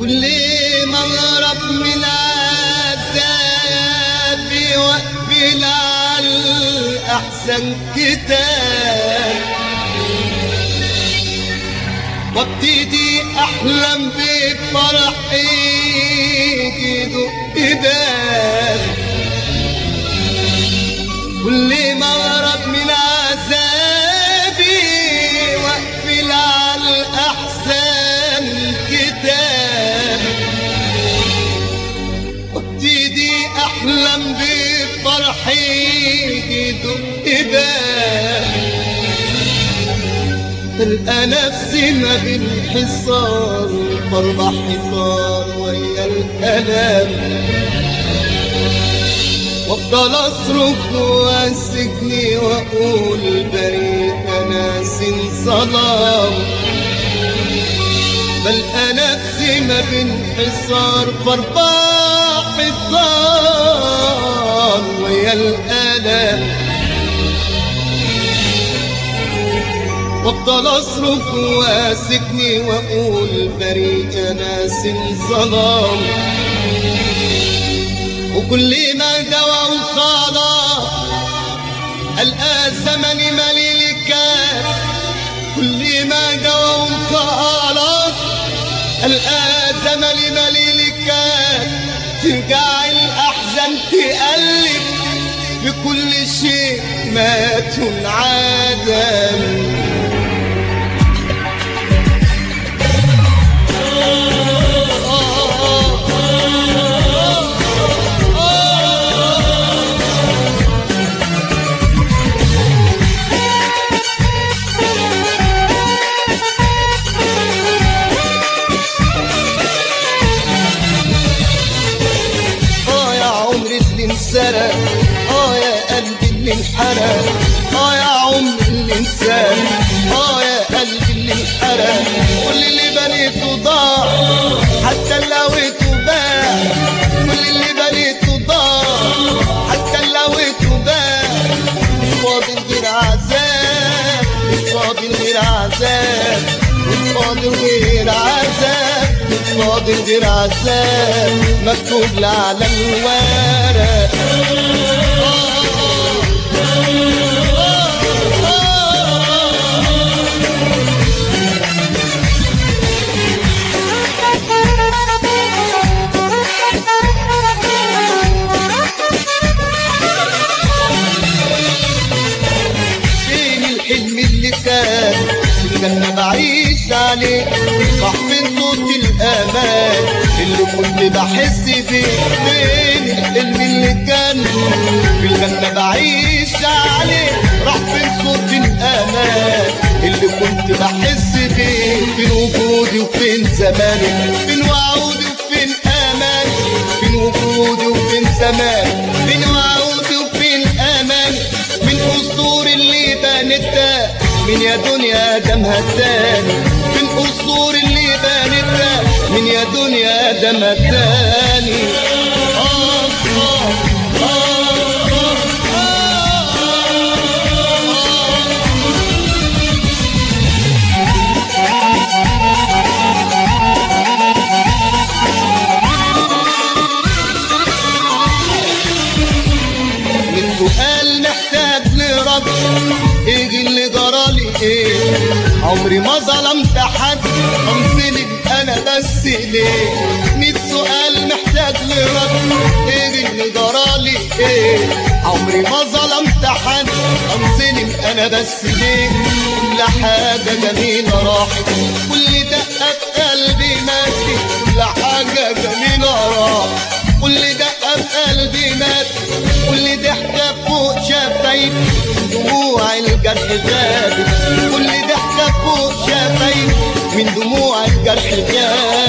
كل ما اهرب من عذابي واقبل على الاحسن كتاب وابتدي احلم بفرحي يدق باب كل ما اهرب من عذابي واقفل على الاحسن كتاب وابتدي احلم بفرحي يدق باب تلقى نفسي ما بين حصار واربع حصار ويا الالام وافضل اصرخ جوا السجن واقول بريء انا سن صلاه بلقى نفسي ما بين حصار فاربع حصار ويا الالام وافضل اصرخ جوا سجني واقول بريء ناس ظلام وكل ما دوا وخلاص القى زمني مليل كان كل ما دوا وخلاص القى زمني مليل كان ترجع الاحزان تقلب بكل شيء مات انعدم اه يا عمري اللي انسرق اه يا قلبي اللي انحرق اه يا عمري اللي انسرق اه يا قلبي اللي انحرق كل اللي بنيته ضاع حتى اللي لويته باع كل اللي بنيته ضاع حتى اللي لويته باع مش فاضل غير عذاب مش فاضل غير عذاب مش فاضل غير عذاب مش فاضل غير عذاب مكتوب لي على الورق فين الحلم اللي كان في الجنة بعيش عليه راح فين صوت الأمان اللي كنت بحس بيه فين الحلم اللي كان في الجنة بعيش عليه راح فين صوت الأمان اللي كنت بحس بيه فين وجودي وفين زماني فين وعودي وفين أماني فين وجودي وفين زماني فين وعودي وفين أماني من قصور اللي بنتها من يا دنيا دمها التاني من قصور اللي بنتها من يا دنيا دمها التاني آه آه آه آه آه من سؤال محتاج لرد ايه اللي جرالي ايه عمري ما ظلمت حد انظلم انا بس ليه ميت سؤال محتاج لرد ايه اللي جرالي ايه عمري ما ظلمت حد انظلم انا بس ليه كل حاجة جميلة راحت كل دقة في قلبي ماتت كل حاجة جميلة راحت كل دقة في قلبي مات كل ضحكة فوق شفايف دموع الجرح ذابت كل ضحكة فوق شفايف من دموع الجرح ذابت